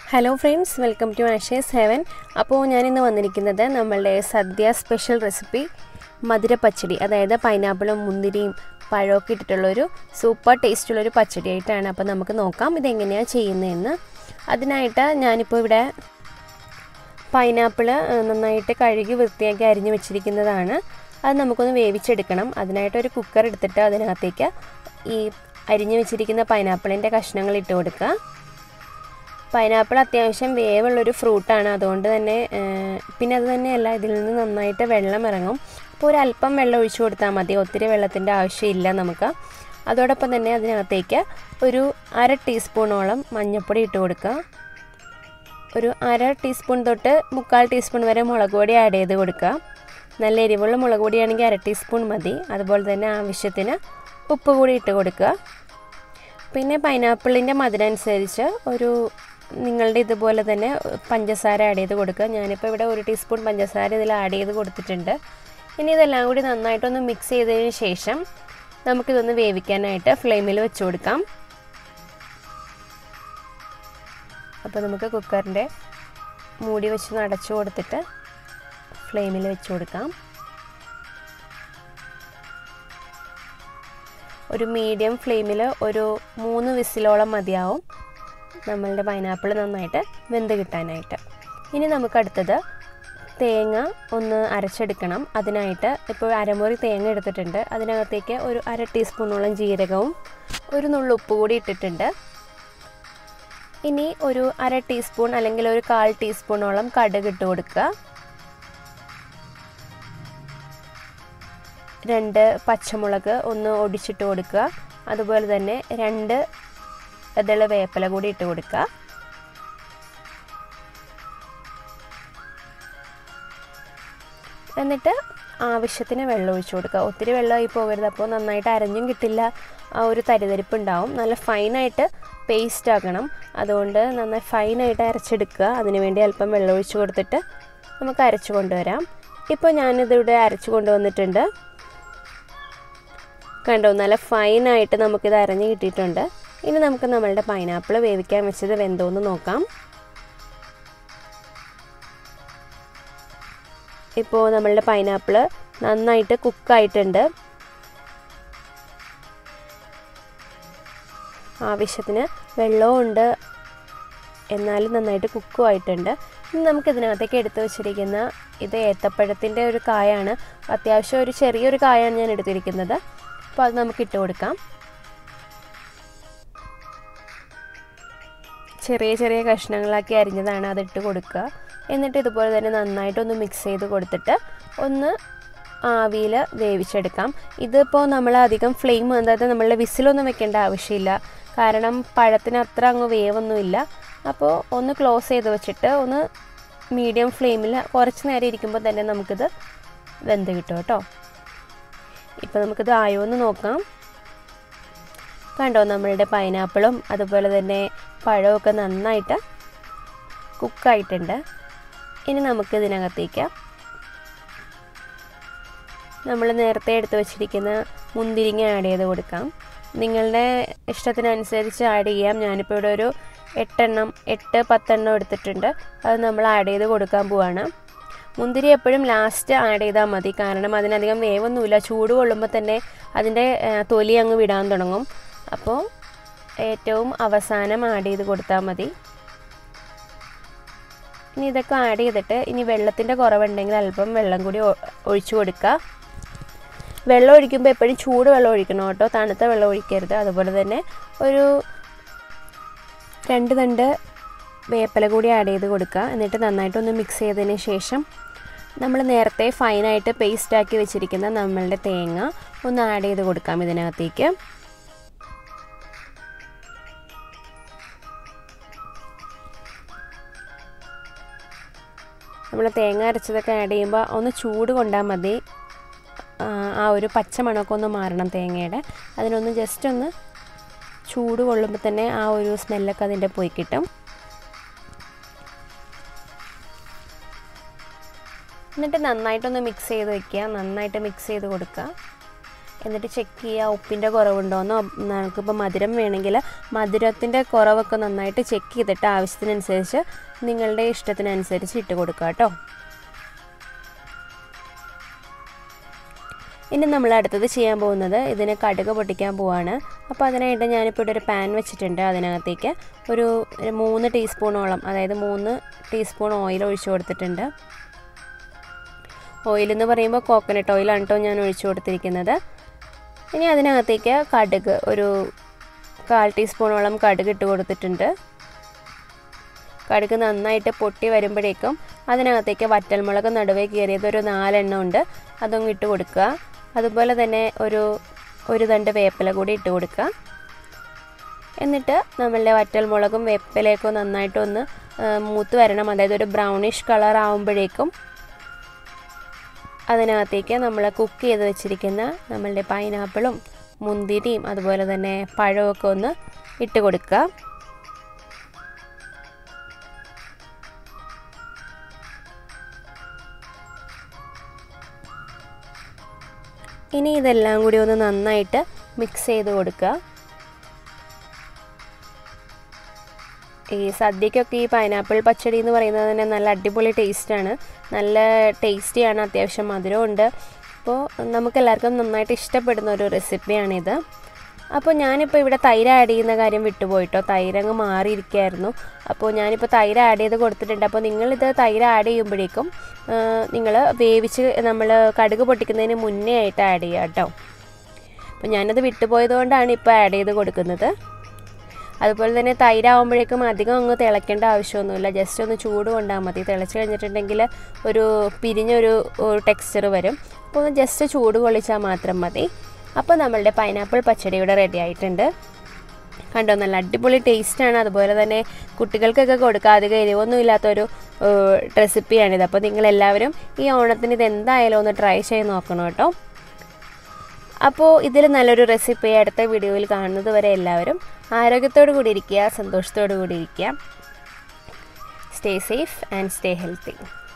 hello friends welcome to ashes heaven അപ്പോൾ ഞാനിന്ന് വന്നിരിക്കുന്നത് നമ്മളുടെ സദ്യ സ്പെഷ്യൽ റെസിപ്പി മധുര പച്ചടി അതായത് പൈനാപ്പിളും മുന്തിരിയും പഴമൊക്കെ ഇട്ടിട്ടുള്ളൊരു സൂപ്പർ ടേസ്റ്റുള്ളൊരു പച്ചടി ആയിട്ടാണ് അപ്പോൾ നമുക്ക് നോക്കാം ഇതെങ്ങനെയാണ് ചെയ്യുന്നതെന്ന് അതിനായിട്ട് ഞാനിപ്പോൾ ഇവിടെ പൈനാപ്പിൾ നന്നായിട്ട് കഴുകി വൃത്തിയാക്കി അരിഞ്ഞു വെച്ചിരിക്കുന്നതാണ് അത് നമുക്കൊന്ന് വേവിച്ചെടുക്കണം അതിനായിട്ട് ഒരു കുക്കർ എടുത്തിട്ട് അതിനകത്തേക്ക് ഈ അരിഞ്ഞു വെച്ചിരിക്കുന്ന പൈനാപ്പിളിൻ്റെ കഷ്ണങ്ങൾ ഇട്ട് കൊടുക്കുക പൈനാപ്പിൾ അത്യാവശ്യം വേവുള്ളൊരു ഫ്രൂട്ടാണ് അതുകൊണ്ട് തന്നെ പിന്നെ അത് തന്നെയല്ല ഇതിൽ നിന്ന് നന്നായിട്ട് വെള്ളം ഇറങ്ങും അപ്പോൾ ഒരു അല്പം വെള്ളം ഒഴിച്ചു കൊടുത്താൽ മതി ഒത്തിരി വെള്ളത്തിൻ്റെ ആവശ്യമില്ല നമുക്ക് അതോടൊപ്പം തന്നെ അതിനകത്തേക്ക് ഒരു അര ടീസ്പൂണോളം മഞ്ഞൾപ്പൊടി ഇട്ട് കൊടുക്കുക ഒരു അര ടീസ്പൂൺ തൊട്ട് മുക്കാൽ ടീസ്പൂൺ വരെ മുളക് പൊടി ആഡ് ചെയ്ത് കൊടുക്കുക നല്ല എരിവുള്ള മുളക് പൊടിയാണെങ്കിൽ അര ടീസ്പൂൺ മതി അതുപോലെ തന്നെ ആവശ്യത്തിന് ഉപ്പ് കൂടി ഇട്ട് കൊടുക്കുക പിന്നെ പൈനാപ്പിളിൻ്റെ മധുരം അനുസരിച്ച് ഒരു നിങ്ങളുടെ ഇതുപോലെ തന്നെ പഞ്ചസാര ആഡ് ചെയ്ത് കൊടുക്കുക ഞാനിപ്പോൾ ഇവിടെ ഒരു ടീസ്പൂൺ പഞ്ചസാര ഇതിൽ ആഡ് ചെയ്ത് കൊടുത്തിട്ടുണ്ട് ഇനി ഇതെല്ലാം കൂടി നന്നായിട്ടൊന്ന് മിക്സ് ചെയ്തതിന് ശേഷം നമുക്കിതൊന്ന് വേവിക്കാനായിട്ട് ഫ്ലെയിമിൽ വെച്ച് കൊടുക്കാം അപ്പോൾ നമുക്ക് കുക്കറിൻ്റെ മൂടി വെച്ച് അടച്ചു കൊടുത്തിട്ട് ഫ്ലെയിമിൽ വെച്ച് കൊടുക്കാം ഒരു മീഡിയം ഫ്ലെയിമിൽ ഒരു മൂന്ന് വിസിലോളം മതിയാവും നമ്മളുടെ പൈനാപ്പിൾ നന്നായിട്ട് വെന്ത് കിട്ടാനായിട്ട് ഇനി നമുക്ക് അടുത്തത് തേങ്ങ ഒന്ന് അരച്ചെടുക്കണം അതിനായിട്ട് ഇപ്പോൾ അരമുറി തേങ്ങ എടുത്തിട്ടുണ്ട് അതിനകത്തേക്ക് ഒരു അര ടീസ്പൂണോളം ജീരകവും ഒരു നുള്ളു ഉപ്പ് കൂടി ഇട്ടിട്ടുണ്ട് ഇനി ഒരു അര ടീസ്പൂൺ അല്ലെങ്കിൽ ഒരു കാൽ ടീസ്പൂണോളം കടുക് ഇട്ട് കൊടുക്കുക രണ്ട് പച്ചമുളക് ഒന്ന് ഒടിച്ചിട്ട് കൊടുക്കുക അതുപോലെ തന്നെ രണ്ട് ഇതള് വേപ്പില കൂടി ഇട്ട് കൊടുക്കുക എന്നിട്ട് ആവശ്യത്തിന് വെള്ളം ഒഴിച്ചു കൊടുക്കുക ഒത്തിരി വെള്ളമായി പോകരുത് അപ്പോൾ നന്നായിട്ട് അരഞ്ഞും കിട്ടില്ല ആ ഒരു തരിതരിപ്പ് ഉണ്ടാവും നല്ല ഫൈനായിട്ട് പേസ്റ്റ് ആക്കണം അതുകൊണ്ട് നന്നായി ഫൈനായിട്ട് അരച്ചെടുക്കുക അതിനുവേണ്ടി അല്പം വെള്ളം ഒഴിച്ചു കൊടുത്തിട്ട് നമുക്ക് അരച്ചു കൊണ്ടുവരാം ഇപ്പോൾ ഞാനിതിവിടെ അരച്ചു കൊണ്ടുവന്നിട്ടുണ്ട് കണ്ടോ നല്ല ഫൈനായിട്ട് നമുക്കിത് അരഞ്ഞ് കിട്ടിയിട്ടുണ്ട് ഇനി നമുക്ക് നമ്മളുടെ പൈനാപ്പിൾ വേവിക്കാൻ വെച്ചത് വെന്തോന്ന് നോക്കാം ഇപ്പോൾ നമ്മളുടെ പൈനാപ്പിൾ നന്നായിട്ട് കുക്കായിട്ടുണ്ട് ആവശ്യത്തിന് വെള്ളവും ഉണ്ട് എന്നാലും നന്നായിട്ട് കുക്കും ആയിട്ടുണ്ട് ഇനി നമുക്ക് ഇതിനകത്തേക്ക് എടുത്തു വെച്ചിരിക്കുന്ന ഇത് ഏത്തപ്പഴത്തിൻ്റെ ഒരു കായാണ് അത്യാവശ്യം ഒരു ചെറിയൊരു കായാണ് ഞാൻ എടുത്തിരിക്കുന്നത് അപ്പോൾ അത് നമുക്ക് ഇട്ട് കൊടുക്കാം ചെറിയ ചെറിയ കഷ്ണങ്ങളാക്കി അരിഞ്ഞതാണ് അത് ഇട്ട് കൊടുക്കുക എന്നിട്ട് ഇതുപോലെ തന്നെ നന്നായിട്ടൊന്ന് മിക്സ് ചെയ്ത് കൊടുത്തിട്ട് ഒന്ന് ആവിയിൽ വേവിച്ചെടുക്കാം ഇതിപ്പോൾ നമ്മൾ അധികം ഫ്ലെയിം അതായത് നമ്മളുടെ വിസിലൊന്നും വെക്കേണ്ട ആവശ്യമില്ല കാരണം പഴത്തിന് അത്ര അങ്ങ് വേവൊന്നുമില്ല അപ്പോൾ ഒന്ന് ക്ലോസ് ചെയ്ത് വെച്ചിട്ട് ഒന്ന് മീഡിയം ഫ്ലെയിമിൽ കുറച്ച് നേരം ഇരിക്കുമ്പോൾ തന്നെ നമുക്കിത് വെന്ത് കിട്ടും കേട്ടോ ഇപ്പോൾ നമുക്കിത് ആയോ എന്ന് നോക്കാം കണ്ടോ നമ്മളുടെ പൈനാപ്പിളും അതുപോലെ തന്നെ പഴമൊക്കെ നന്നായിട്ട് കുക്കായിട്ടുണ്ട് ഇനി നമുക്ക് ഇതിനകത്തേക്ക് നമ്മൾ നേരത്തെ എടുത്ത് വെച്ചിരിക്കുന്ന മുന്തിരിങ്ങ ആഡ് ചെയ്ത് കൊടുക്കാം നിങ്ങളുടെ ഇഷ്ടത്തിനനുസരിച്ച് ആഡ് ചെയ്യാം ഞാനിപ്പോൾ ഇവിടെ ഒരു എട്ടെണ്ണം എട്ട് പത്തെണ്ണം എടുത്തിട്ടുണ്ട് അത് നമ്മൾ ആഡ് ചെയ്ത് കൊടുക്കാൻ പോവാണ് മുന്തിരി എപ്പോഴും ലാസ്റ്റ് ആഡ് ചെയ്താൽ മതി കാരണം അതിനധികം വേവൊന്നുമില്ല ചൂട് കൊള്ളുമ്പോൾ തന്നെ അതിൻ്റെ തൊലി അങ്ങ് വിടാൻ തുടങ്ങും അപ്പോൾ ഏറ്റവും അവസാനം ആഡ് ചെയ്ത് കൊടുത്താൽ മതി ഇനി ഇതൊക്കെ ആഡ് ചെയ്തിട്ട് ഇനി വെള്ളത്തിൻ്റെ കുറവുണ്ടെങ്കിൽ അല്പം വെള്ളം കൂടി ഒഴിച്ചു കൊടുക്കുക വെള്ളം ഒഴിക്കുമ്പോൾ എപ്പോഴും ചൂട് വെള്ളം ഒഴിക്കണം കേട്ടോ തണുത്ത വെള്ളം ഒഴിക്കരുത് അതുപോലെ തന്നെ ഒരു രണ്ട് തണ്ട് വേപ്പില കൂടി ആഡ് ചെയ്ത് കൊടുക്കുക എന്നിട്ട് നന്നായിട്ടൊന്ന് മിക്സ് ചെയ്തതിന് ശേഷം നമ്മൾ നേരത്തെ ഫൈനായിട്ട് പേസ്റ്റാക്കി വെച്ചിരിക്കുന്ന നമ്മളുടെ തേങ്ങ ഒന്ന് ആഡ് ചെയ്ത് കൊടുക്കാം ഇതിനകത്തേക്ക് നമ്മൾ തേങ്ങ അരച്ചതൊക്കെ ആഡ് ചെയ്യുമ്പോൾ ഒന്ന് ചൂട് കൊണ്ടാൽ മതി ആ ഒരു പച്ച മണമൊക്കെ ഒന്ന് മാറണം തേങ്ങയുടെ അതിനൊന്ന് ജസ്റ്റ് ഒന്ന് ചൂട് കൊള്ളുമ്പോൾ തന്നെ ആ ഒരു സ്മെല്ലൊക്കെ അതിൻ്റെ പോയി കിട്ടും എന്നിട്ട് നന്നായിട്ടൊന്ന് മിക്സ് ചെയ്ത് വെക്കുക നന്നായിട്ട് മിക്സ് ചെയ്ത് കൊടുക്കുക എന്നിട്ട് ചെക്ക് ചെയ്യുക ഉപ്പിൻ്റെ കുറവുണ്ടോയെന്നോ നമുക്കിപ്പോൾ മധുരം വേണമെങ്കിൽ മധുരത്തിൻ്റെ കുറവൊക്കെ നന്നായിട്ട് ചെക്ക് ചെയ്തിട്ട് ആവശ്യത്തിനനുസരിച്ച് നിങ്ങളുടെ ഇഷ്ടത്തിനനുസരിച്ച് ഇട്ട് കൊടുക്കുക കേട്ടോ ഇനി നമ്മൾ അടുത്തത് ചെയ്യാൻ പോകുന്നത് ഇതിന് കടുക് പൊട്ടിക്കാൻ പോവാണ് അപ്പോൾ അതിനായിട്ട് ഞാനിപ്പോൾ ഇവിടെ ഒരു പാൻ വെച്ചിട്ടുണ്ട് അതിനകത്തേക്ക് ഒരു ഒരു മൂന്ന് ടീസ്പൂണോളം അതായത് മൂന്ന് ടീസ്പൂൺ ഓയിൽ ഒഴിച്ചു കൊടുത്തിട്ടുണ്ട് ഓയിൽ എന്ന് പറയുമ്പോൾ കോക്കനട്ട് ഓയിലാണ് കേട്ടോ ഞാൻ ഒഴിച്ചു കൊടുത്തിരിക്കുന്നത് ഇനി അതിനകത്തേക്ക് കടുക് ഒരു കാൽ ടീസ്പൂണോളം കടുക് ഇട്ട് കൊടുത്തിട്ടുണ്ട് കടുക് നന്നായിട്ട് പൊട്ടി വരുമ്പോഴേക്കും അതിനകത്തേക്ക് വറ്റൽമുളക് നടുവേ കയറിയത് ഒരു നാലെണ്ണം ഉണ്ട് അതൊന്നും ഇട്ട് കൊടുക്കുക അതുപോലെ തന്നെ ഒരു ഒരു തണ്ട് വേപ്പില കൂടി ഇട്ട് കൊടുക്കുക എന്നിട്ട് നമ്മളുടെ വറ്റൽമുളകും വേപ്പിലയൊക്കെ നന്നായിട്ടൊന്ന് മൂത്ത് വരണം അതായത് ഒരു ബ്രൗണിഷ് കളർ ആകുമ്പോഴേക്കും അതിനകത്തേക്ക് നമ്മൾ കുക്ക് ചെയ്ത് വെച്ചിരിക്കുന്ന നമ്മളുടെ പൈനാപ്പിളും മുന്തിരിയും അതുപോലെ തന്നെ പഴമൊക്കെ ഒന്ന് ഇട്ട് കൊടുക്കുക ഇനി ഇതെല്ലാം കൂടി ഒന്ന് നന്നായിട്ട് മിക്സ് ചെയ്ത് കൊടുക്കുക ഈ സദ്യക്കൊക്കെ ഈ പൈനാപ്പിൾ പച്ചടി എന്ന് പറയുന്നത് തന്നെ നല്ല അടിപൊളി ടേസ്റ്റാണ് നല്ല ടേസ്റ്റിയാണ് അത്യാവശ്യം മധുരമുണ്ട് അപ്പോൾ നമുക്കെല്ലാവർക്കും നന്നായിട്ട് ഇഷ്ടപ്പെടുന്ന ഒരു റെസിപ്പിയാണിത് അപ്പോൾ ഞാനിപ്പോൾ ഇവിടെ തൈര് ആഡ് ചെയ്യുന്ന കാര്യം വിട്ടുപോയിട്ടോ തൈരങ്ങ് മാറിയിരിക്കുകയായിരുന്നു അപ്പോൾ ഞാനിപ്പോൾ തൈര് ആഡ് ചെയ്ത് കൊടുത്തിട്ടുണ്ട് അപ്പോൾ നിങ്ങളിത് തൈര് ആഡ് ചെയ്യുമ്പോഴേക്കും നിങ്ങൾ വേവിച്ച് നമ്മൾ കടുക് പൊട്ടിക്കുന്നതിന് മുന്നേ ആയിട്ട് ആഡ് ചെയ്യുക കേട്ടോ അപ്പോൾ ഞാനത് വിട്ടുപോയതുകൊണ്ടാണ് ഇപ്പോൾ ആഡ് ചെയ്ത് കൊടുക്കുന്നത് അതുപോലെ തന്നെ തൈരാകുമ്പോഴേക്കും അധികം അങ്ങ് തിളയ്ക്കേണ്ട ആവശ്യമൊന്നുമില്ല ജസ്റ്റ് ഒന്ന് ചൂട് കൊണ്ടാൽ മതി തിളച്ച് കഴിഞ്ഞിട്ടുണ്ടെങ്കിൽ ഒരു പിരിഞ്ഞൊരു ടെക്സ്ചർ വരും അപ്പോൾ ഒന്ന് ജസ്റ്റ് ചൂട് കൊള്ളിച്ചാൽ മാത്രം മതി അപ്പോൾ നമ്മളുടെ പൈനാപ്പിൾ പച്ചടി ഇവിടെ റെഡി ആയിട്ടുണ്ട് കണ്ടോ നല്ല അടിപൊളി ടേസ്റ്റാണ് അതുപോലെ തന്നെ കുട്ടികൾക്കൊക്കെ കൊടുക്കുക അധികം എരിവൊന്നും ഇല്ലാത്തൊരു റെസിപ്പിയാണിത് അപ്പോൾ നിങ്ങളെല്ലാവരും ഈ ഓണത്തിന് ഇത് എന്തായാലും ഒന്ന് ട്രൈ ചെയ്ത് നോക്കണം കേട്ടോ അപ്പോൾ ഇതിൽ നല്ലൊരു റെസിപ്പി അടുത്ത വീഡിയോയിൽ കാണുന്നത് വരെ എല്ലാവരും ആരോഗ്യത്തോടു കൂടി ഇരിക്കുക സന്തോഷത്തോടു കൂടി ഇരിക്കുക stay safe and stay healthy